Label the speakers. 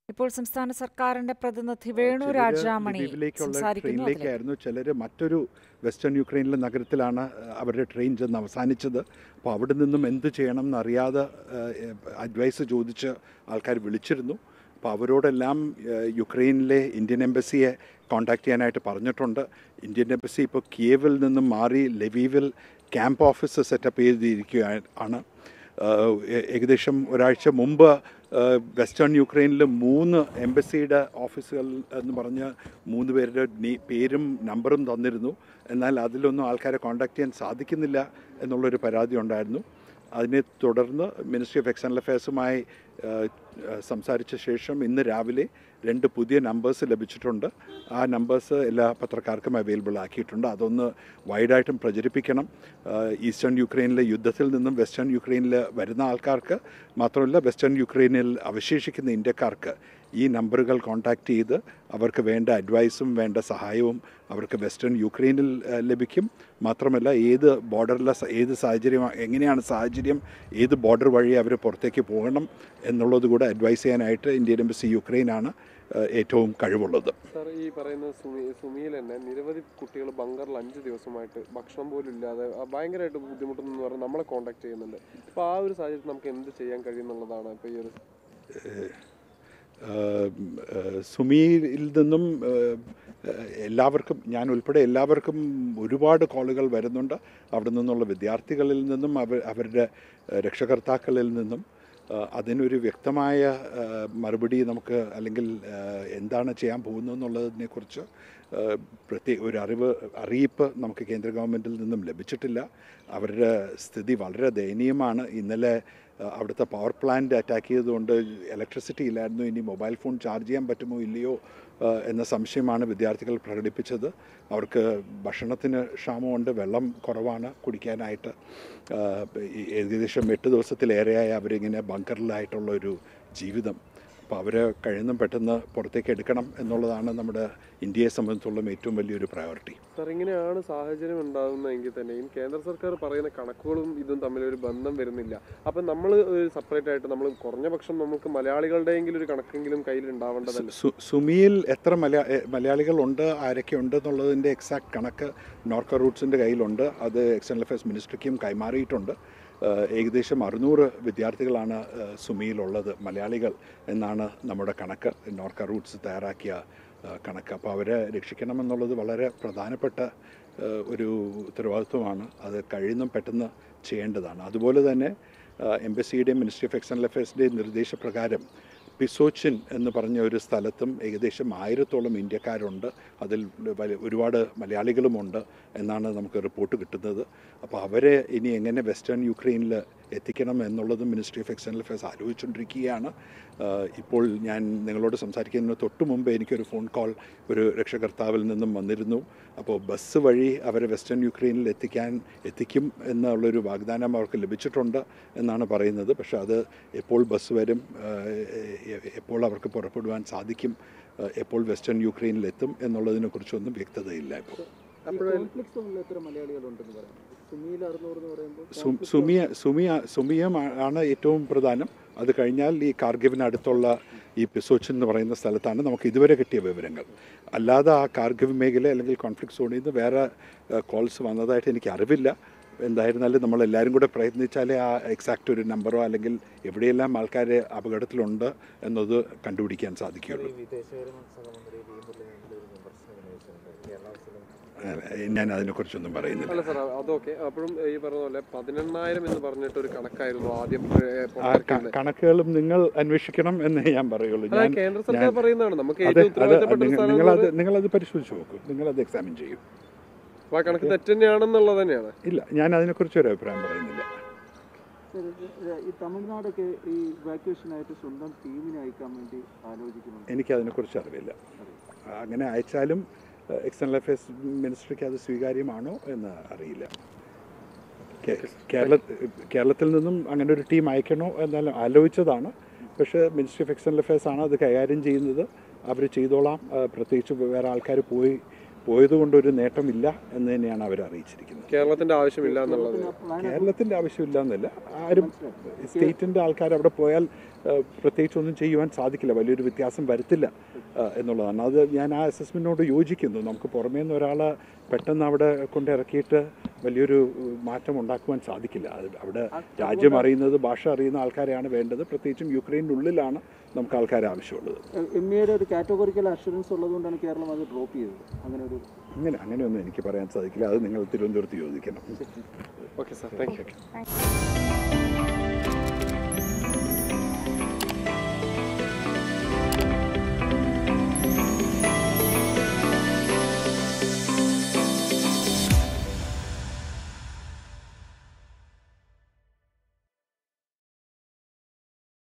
Speaker 1: ഇപ്പോൾ സംസ്ഥാന സർക്കാരിന്റെ പ്രതിനിധി വേണു
Speaker 2: ചിലര്
Speaker 1: രാജാമണി
Speaker 2: ലിവിവിലേക്കുള്ള
Speaker 1: സംസാരിക്കുന്നു അതിലേക്ക്.
Speaker 2: ട്രെയിനിലേക്കായിരുന്നു ചിലർ മറ്റൊരു വെസ്റ്റേൺ യുക്രൈനിലെ നഗരത്തിലാണ് അഹ്, അവരുടെ ട്രെയിൻ ചെന്ന് അവസാനിച്ചത് അപ്പോൾ അവിടെ നിന്നും എന്ത് ചെയ്യണം എന്നറിയാതെ അഡ്വൈസ് ചോദിച്ച് ആൾക്കാർ വിളിച്ചിരുന്നു അപ്പോൾ അവരോടെല്ലാം ഏഹ്, യുക്രൈനിലെ ഇന്ത്യൻ എംബസിയെ കോൺടാക്ട് ചെയ്യാനായിട്ട് പറഞ്ഞിട്ടുണ്ട് ഇന്ത്യൻ എംബസി ഇപ്പോൾ കിയേവിൽ നിന്നും മാറി ലെവീവിൽ ക്യാമ്പ് ഓഫീസ് സെറ്റപ്പ് ചെയ്തിരിക്കുകയാണ് ഏഹ്, ഏ- ഏകദേശം ഒരാഴ്ച മുമ്പ് ഏഹ്, വെസ്റ്റേൺ യുക്രൈനിൽ മൂന്ന് എംബസിയുടെ ഓഫീസുകൾ എന്ന് പറഞ്ഞ് മൂന്ന് പേരുടെ നീ- പേരും നമ്പറും തന്നിരുന്നു എന്നാൽ അതിലൊന്നും ആൾക്കാരെ കോൺടാക്ട് ചെയ്യാൻ സാധിക്കുന്നില്ല എന്നുള്ളൊരു പരാതി ഉണ്ടായിരുന്നു അതിനെ തുടർന്ന് മിനിസ്ട്രി ഓഫ് എക്സ്റ്റേണൽ അഫയേഴ്സുമായി ഏഹ്, ഏഹ്, സംസാരിച്ച ശേഷം ഇന്ന് രാവിലെ രണ്ട് പുതിയ നമ്പേഴ്സ് ലഭിച്ചിട്ടുണ്ട് ആ നമ്പേഴ്സ് എല്ലാ പത്രക്കാർക്കും അവൈലബിൾ ആക്കിയിട്ടുണ്ട് അതൊന്ന് വൈഡായിട്ടും പ്രചരിപ്പിക്കണം ഏഹ്, ഈസ്റ്റേൺ യുക്രൈനിലെ യുദ്ധത്തിൽ നിന്നും വെസ്റ്റേൺ യുക്രൈനിൽ വരുന്ന ആൾക്കാർക്ക് മാത്രമല്ല വെസ്റ്റേൺ യുക്രൈനിൽ അവശേഷിക്കുന്ന ഇന്ത്യക്കാർക്ക് ഈ നമ്പറുകൾ കോൺടാക്റ്റ് ചെയ്ത് അവർക്ക് വേണ്ട അഡ്വൈസും വേണ്ട സഹായവും അവർക്ക് വെസ്റ്റേൺ യുക്രൈനിൽ ഏഹ്, ലഭിക്കും മാത്രമല്ല ഏത് ബോർഡറിലെ സ- ഏത് സാഹചര്യം എങ്ങനെയാണ് സാഹചര്യം ഏത് ബോർഡർ വഴി അവർ പുറത്തേക്ക് പോകണം എന്നുള്ളത് കൂടെ അഡ്വൈസ് ചെയ്യാനായിട്ട് ഇന്ത്യൻ എംബസി യുക്രൈനാണ് ഏഹ്, ഏറ്റവും കഴിവുള്ളത്
Speaker 3: സാർ ഈ പറയുന്ന സുമി സുമിയിൽ തന്നെ നിരവധി കുട്ടികൾ ബങ്കറിൽ അഞ്ച് ദിവസമായിട്ട് ഭക്ഷണം പോലും ഇല്ലാതെ ആ, ഭയങ്കരമായിട്ട് ബുദ്ധിമുട്ടുന്നു എന്ന് പറഞ്ഞ് നമ്മളെ കോൺടാക്ട് ചെയ്യുന്നുണ്ട് അപ്പോൾ ആ ഒരു സാഹചര്യത്തിൽ നമുക്ക് എന്ത് ചെയ്യാൻ കഴിയുന്നുള്ളതാണ് ഇപ്പോൾ ഈ ഒരു
Speaker 2: ഏഹ്, ഏഹ്, സുമിയിൽ നിന്നും ഏഹ്, ഏഹ്, എല്ലാവർക്കും ഞാൻ ഉൾപ്പെടെ എല്ലാവർക്കും ഒരുപാട് കോളുകൾ വരുന്നുണ്ട് അവിടെ നിന്നുള്ള വിദ്യാർത്ഥികളിൽ നിന്നും അവർ അവരുടെ ഏഹ്, രക്ഷകർത്താക്കളിൽ നിന്നും ഏഹ്, അതിനൊരു വ്യക്തമായ ഏഹ്, മറുപടി നമുക്ക് അല്ലെങ്കിൽ ഏഹ്, എന്താണ് ചെയ്യാൻ പോകുന്നതെന്നുള്ളതിനെക്കുറിച്ച് ഏഹ്, പ്രത്യേക ഒരു അറിവ് അറിയിപ്പ് നമുക്ക് കേന്ദ്ര ഗവൺമെൻറ്റിൽ നിന്നും ലഭിച്ചിട്ടില്ല അവരുടെ സ്ഥിതി വളരെ ദയനീയമാണ് ഇന്നലെ ഏഹ്, അവിടുത്തെ പവർ പ്ലാന്റ് അറ്റാക്ക് ചെയ്തുകൊണ്ട് ഇലക്ട്രിസിറ്റി ഇല്ലായിരുന്നു ഇനി മൊബൈൽ ഫോൺ ചാർജ് ചെയ്യാൻ പറ്റുമോ ഇല്ലയോ ഏഹ്, എന്ന സംശയമാണ് വിദ്യാർത്ഥികൾ പ്രകടിപ്പിച്ചത് അവർക്ക് ഭക്ഷണത്തിന് ക്ഷാമമുണ്ട് വെള്ളം കുറവാണ് കുടിക്കാനായിട്ട് ഏഹ്, ഈ ഏകദേശം എട്ട് ദിവസത്തിലേറെയായി അവരിങ്ങനെ ബങ്കറിലായിട്ടുള്ള ഒരു ജീവിതം അപ്പോൾ അവരെ കഴിയുന്നതും പെട്ടെന്ന് പുറത്തേക്ക് എടുക്കണം എന്നുള്ളതാണ് നമ്മുടെ ഇന്ത്യയെ സംബന്ധിച്ചുള്ള ഏറ്റവും വലിയൊരു പ്രയോറിറ്റി
Speaker 3: സാർ ഇങ്ങനെയാണ് സാഹചര്യം ഉണ്ടാകുന്നതെങ്കിൽ തന്നെയും കേന്ദ്ര സർക്കാർ പറയുന്ന കണക്കുകളും ഇതും തമ്മിലൊരു ബന്ധം വരുന്നില്ല അപ്പം നമ്മൾ സെപ്പറേറ്റ് ആയിട്ട് നമ്മൾ കുറഞ്ഞ പക്ഷം നമുക്ക് മലയാളികളുടെയെങ്കിലും ഒരു കണക്കെങ്കിലും കയ്യിൽ ഉണ്ടാവേണ്ടതല്ല
Speaker 2: സു- സുമിയിൽ എത്ര മലയാ എ- മലയാളികളുണ്ട് ആരൊക്കെ ഉണ്ട് എന്നുള്ളതിൻ്റെ എക്സാക്ട് കണക്ക് നോർക്ക റൂട്ട്സിൻ്റെ കയ്യിലുണ്ട് അത് എക്സ്റ്റേണൽ അഫയേഴ്സ് മിനിസ്ട്രിക്കും കൈമാറിയിട്ടുണ്ട് ഏഹ് ഏകദേശം അറുന്നൂറ് വിദ്യാർത്ഥികളാണ് ഏഹ് സുമിയിലുള്ളത് മലയാളികൾ എന്നാണ് നമ്മുടെ കണക്ക് നോർക്ക റൂട്ട്സ് തയ്യാറാക്കിയ ഏഹ് കണക്ക് അപ്പോൾ അവരെ രക്ഷിക്കണമെന്നുള്ളത് വളരെ പ്രധാനപ്പെട്ട ഏഹ് ഒരു ഉത്തരവാദിത്വമാണ് അത് കഴിയുന്നതും പെട്ടെന്ന് ചെയ്യേണ്ടതാണ് അതുപോലെ തന്നെ ഏഹ് എംബസിയുടെയും മിനിസ്ട്രി ഓഫ് എക്സ്റ്റേണൽ അഫയേഴ്സിൻ്റെയും നിർദ്ദേശപ്രകാരം പിസോച്ചിൻ എന്ന് പറഞ്ഞ ഒരു സ്ഥലത്തും ഏകദേശം ആയിരത്തോളം ഇന്ത്യക്കാരുണ്ട് അതിൽ വലിയ ഒരുപാട് മലയാളികളുമുണ്ട് എന്നാണ് നമുക്ക് റിപ്പോർട്ട് കിട്ടുന്നത് അപ്പോൾ അവരെ ഇനി എങ്ങനെ വെസ്റ്റേൺ യുക്രൈനിൽ എത്തിക്കണം എന്നുള്ളതും മിനിസ്ട്രി ഓഫ് എക്സ്റ്റേണൽ അഫയേഴ്സ് ആലോചിച്ചുകൊണ്ടിരിക്കുകയാണ് ആഹ് ഇപ്പോൾ ഞാൻ നിങ്ങളോട് സംസാരിക്കുന്നതിന് തൊട്ട് മുമ്പ് എനിക്കൊരു ഫോൺ കോൾ ഒരു രക്ഷകർത്താവിൽ നിന്നും വന്നിരുന്നു അപ്പോൾ ബസ് വഴി അവരെ വെസ്റ്റേൺ യുക്രൈനിൽ എത്തിക്കാൻ എത്തിക്കും എന്നുള്ളൊരു വാഗ്ദാനം അവർക്ക് ലഭിച്ചിട്ടുണ്ട് എന്നാണ് പറയുന്നത് പക്ഷേ അത് എപ്പോൾ ബസ് വരും ആഹ് എ- എപ്പോൾ അവർക്ക് പുറപ്പെടുവാൻ സാധിക്കും ആഹ് എപ്പോൾ വെസ്റ്റേൺ യുക്രൈനിൽ എത്തും എന്നുള്ളതിനെ കുറിച്ചൊന്നും വ്യക്തതയില്ല ഇപ്പോൾ
Speaker 4: കോൺഫ്ലിക്ട്സ് ഉള്ള എത്ര മലയാളികളുണ്ടെന്ന് പറയാം സുമിയിൽ അറുന്നൂറ് എന്ന് പറയുമ്പോൾ
Speaker 2: സു- സുമിയ സുമിയ സുമിയം ആണ് ഏറ്റവും പ്രധാനം അത് കഴിഞ്ഞാൽ ഈ കാർഗിവിനടുത്തുള്ള ഈ പിസോച്ച് എന്ന് പറയുന്ന സ്ഥലത്താണ് നമുക്ക് ഇതുവരെ കിട്ടിയ വിവരങ്ങൾ അല്ലാതെ ആ കാർഗിവ് മേഖല അല്ലെങ്കിൽ കോൺഫ്ലിക്ട് സോണിൽ നിന്ന് വേറെ കോൾസ് വന്നതായിട്ട് എനിക്ക് അറിവില്ല എന്തായിരുന്നാലും നമ്മൾ എല്ലാവരും കൂടെ പ്രയത്നിച്ചാലേ ആ എക്സാക്റ്റ് ഒരു നമ്പറോ അല്ലെങ്കിൽ എവിടെയെല്ലാം ആൾക്കാർ അപകടത്തിലുണ്ട് എന്നത് കണ്ടുപിടിക്കാൻ സാധിക്കുകയുള്ളൂ
Speaker 5: വിദേശകാര്യ സഹമന്ത്രി വി മുരളീധരൻ്റെ ഒരു വിമർശനം ഉന്നയിച്ചിട്ടുണ്ട് കേരളത്തിലും
Speaker 2: ഏഹ് ഞാൻ അതിനെക്കുറിച്ചൊന്നും പറയുന്നില്ല
Speaker 3: അല്ല സാർ അതൊക്കെ അപ്പോഴും ഈ പറഞ്ഞ പോലെ പതിനെണ്ണായിരം എന്ന് പറഞ്ഞിട്ട് ഒരു കണക്കായിരുന്നു ആദ്യം ഏ,
Speaker 2: ആ
Speaker 3: പുറത്തിറക്കിയത്.
Speaker 2: ക- കണക്കുകളും നിങ്ങൾ അന്വേഷിക്കണം എന്നേ ഞാൻ പറയുള്ളൂ
Speaker 3: അല്ല
Speaker 2: ഞാൻ
Speaker 3: കേന്ദ്ര സർക്കാർ
Speaker 2: ഞാൻ-
Speaker 3: പറയുന്നതാണ് നമുക്ക്
Speaker 2: അതെ
Speaker 3: ഏറ്റവും
Speaker 2: അത്
Speaker 3: ഉത്തരവാദിത്തപ്പെട്ട ഒരു
Speaker 2: നിങ്ങൾ-
Speaker 3: സ്ഥലം
Speaker 2: നിങ്ങളത്
Speaker 3: എന്ന്
Speaker 2: നിങ്ങളത് പരിശോധിച്ച് നോക്കൂ നിങ്ങളത് എക്സാമിൻ ചെയ്യും
Speaker 3: അപ്പൊ ആ കണക്ക് തെറ്റ് തന്നെയാണെന്നുള്ളത് തന്നെയാണ്
Speaker 2: ഇല്ല ഞാൻ അതിനെക്കുറിച്ച് ഒരു അഭിപ്രായം പറയുന്നില്ല
Speaker 4: ഈ തമിഴ്നാടൊക്കെ ഈ വാക്യുവേഷനായിട്ട് സ്വന്തം ടീമിനെ അയക്കാൻ വേണ്ടി ആലോചിക്കുന്നുണ്ട്
Speaker 2: എനിക്ക് അതിനെക്കുറിച്ച് അറിവില്ല അങ്ങനെ അയച്ചാലും എക്സ്റ്റേണൽ അഫയേഴ്സ് മിനിസ്ട്രിക്ക് അത് സ്വീകാര്യമാണോ എന്ന് അറിയില്ല കേ- കേരള കേരളത്തിൽ നിന്നും അങ്ങനെ ഒരു ടീം അയക്കണോ എന്നാലും ആലോചിച്ചതാണ് പക്ഷേ മിനിസ്ട്രി ഓഫ് എക്സ്റ്റേണൽ അഫയേഴ്സ് ആണ് അത് കൈകാര്യം ചെയ്യുന്നത് അവർ ചെയ്തോളാം ആ, പ്രത്യേകിച്ച് വേറെ ആൾക്കാർ പോയി പോയതുകൊണ്ട് ഒരു നേട്ടമില്ല എന്ന് തന്നെയാണ് അവർ അറിയിച്ചിരിക്കുന്നത്
Speaker 3: കേരളത്തിന്റെ ആവശ്യമില്ല എന്നുള്ളത്
Speaker 2: കേരളത്തിൻ്റെ ആവശ്യമില്ല എന്നല്ല ആരും സ്റ്റേറ്റിൻ്റെ ആൾക്കാർ അവിടെ പോയാൽ ആ, പ്രത്യേകിച്ച് ഒന്നും ചെയ്യുവാൻ സാധിക്കില്ല വലിയൊരു വ്യത്യാസം വരുത്തില്ല ആ, എന്നുള്ളതാണ് അത് ഞാൻ ആ അസസ്മെൻറ്റിനോട് യോജിക്കുന്നു നമുക്ക് പുറമേ നിന്ന് ഒരാളെ പെട്ടെന്ന് അവിടെ കൊണ്ട് ഇറക്കിയിട്ട് വലിയൊരു ഉം, മാറ്റം ഉണ്ടാക്കുവാൻ സാധിക്കില്ല അത് അവിടെ രാജ്യം അറിയുന്നത് ഭാഷ അറിയുന്ന ആൾക്കാരെയാണ് വേണ്ടത് പ്രത്യേകിച്ചും യുക്രൈൻ്റെ ഉള്ളിലാണ് നമുക്ക് ആൾക്കാരെ ആവശ്യമുള്ളത്
Speaker 4: എം എയുടെ ഒരു കാറ്റഗോറിക്കൽ അഷുറൻസ് ഉള്ളതുകൊണ്ടാണ് കേരളം അത് ഡ്രോപ്പ് ചെയ്തത് അങ്ങനെ ഒരു
Speaker 2: അങ്ങനെ അങ്ങനെയൊന്നും എനിക്ക് പറയാൻ സാധിക്കില്ല അത് നിങ്ങൾ തിരുവനന്തപുരത്ത് ചോദിക്കണം
Speaker 3: ഓക്കെ സാർ താങ്ക് യു